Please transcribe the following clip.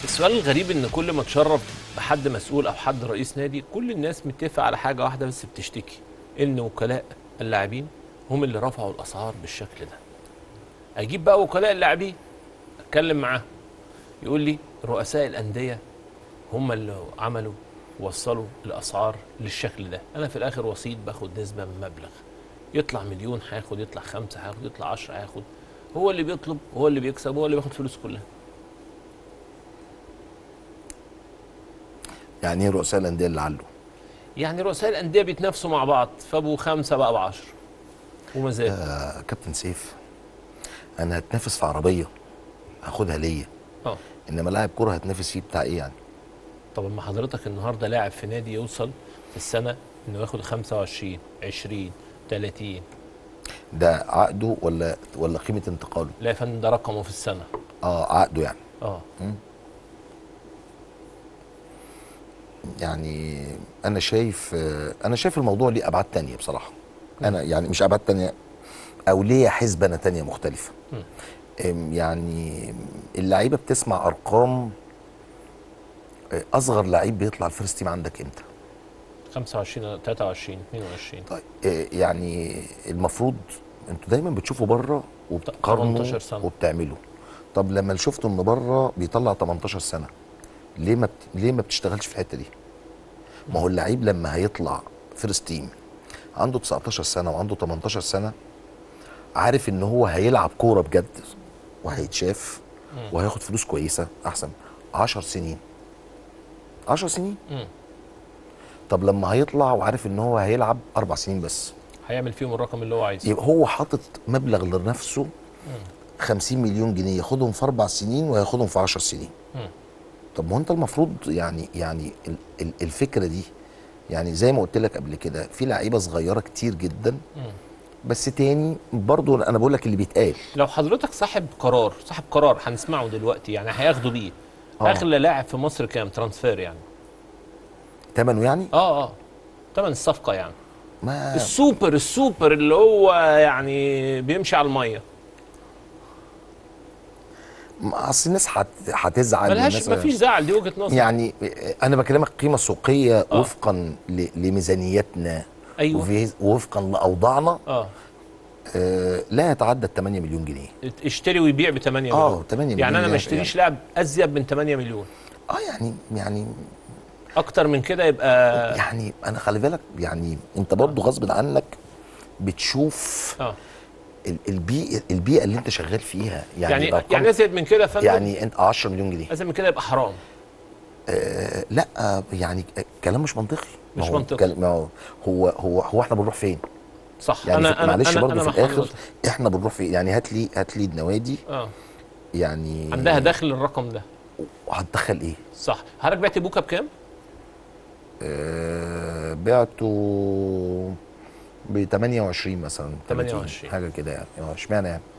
السؤال الغريب ان كل ما تشرف بحد مسؤول او حد رئيس نادي كل الناس متفق على حاجه واحده بس بتشتكي ان وكلاء اللاعبين هم اللي رفعوا الاسعار بالشكل ده اجيب بقى وكلاء اللاعبين اتكلم معاهم يقول لي رؤساء الانديه هم اللي عملوا وصلوا الاسعار للشكل ده انا في الاخر وسيط باخد نسبه من مبلغ يطلع مليون هياخد يطلع خمسة هياخد يطلع عشرة هياخد هو اللي بيطلب هو اللي بيكسب هو اللي بياخد فلوس كلها يعني ايه رؤساء الانديه اللي علوا يعني رؤساء الانديه بيتنافسوا مع بعض فابو خمسه بقى بعشرة ومزاج آه كابتن سيف انا هتنافس في عربيه هاخدها ليا اه انما لاعب كوره هتنافس فيه بتاع ايه يعني طب اما حضرتك النهارده لاعب في نادي يوصل في السنه انه ياخد 25 20 30 ده عقده ولا ولا قيمه انتقاله لا يا فندم ده رقمه في السنه اه عقده يعني اه يعني انا شايف آه، انا شايف الموضوع ليه ابعاد تانية بصراحه انا يعني مش ابعاد تانية او ليه حسبه تانية مختلفه أم، يعني اللعيبه بتسمع ارقام آه، اصغر لعيب بيطلع الفيرست تيم عندك امتى 25 23 22 طيب آه، يعني المفروض انتوا دايما بتشوفوا بره وبتقارنوا 18 سنة. وبتعملوا طب لما شفتوا ان بره بيطلع 18 سنه ليه ما بت... ليه ما بتشتغلش في الحته دي ما هو اللعيب لما هيطلع فيرست تيم عنده 19 سنه وعنده 18 سنه عارف ان هو هيلعب كوره بجد وهيتشاف وهياخد فلوس كويسه احسن 10 سنين 10 سنين مم. طب لما هيطلع وعارف ان هو هيلعب اربع سنين بس هيعمل فيهم الرقم اللي هو عايزه يبقى هو حاطط مبلغ لنفسه 50 مليون جنيه ياخدهم في اربع سنين وياخدهم في 10 سنين مم. طب ما هو انت المفروض يعني يعني ال- ال- الفكره دي يعني زي ما قلت لك قبل كده في لعيبه صغيره كتير جدا مم. بس تاني برضو انا بقول لك اللي بيتقال لو حضرتك صاحب قرار صاحب قرار هنسمعه دلوقتي يعني هياخدوا بيه آه. اغلى لاعب في مصر كام ترانسفير يعني ثمنه يعني اه اه ثمن الصفقه يعني ما السوبر السوبر اللي هو يعني بيمشي على الميه ما- اصل الناس هت- هتزعل ملهاش والناس- مفيش زعل دي وجهه نظر يعني انا بكلمك قيمه سوقيه آه. وفقا ل- لميزانيتنا ايوه وفي- وفقا لاوضاعنا اه آه لا يتعدى ال 8 مليون جنيه اشتري ويبيع ب 8 آه، مليون 8 مليون يعني انا ما يعني- اشتريش لاعب ازيد من 8 مليون اه يعني يعني اكتر من كده يبقى يعني انا خلي بالك يعني انت برضو غصب عنك بتشوف اه ال- البيئه البيئه اللي انت شغال فيها يعني يعني الأرقام- يعني ازيد من كده يا فندم يعني انت 10 مليون جنيه ازيد من كده يبقى حرام آه لا آه يعني كلام مش منطقي ما مش هو منطقي. كلام- ما هو هو هو هو احنا بنروح فين؟ صح يعني انا في- انا معلش انا برضه انا في مع الاخر حضرتك. احنا بنروح فين؟ يعني هات لي هات لي النوادي اه يعني عندها دخل الرقم ده وهتدخل ايه؟ صح حضرتك بعت بوكا بكام؟ آه بعته ب 28 مثلا 30 28. حاجه كده يعني اه اشمعنى يعني؟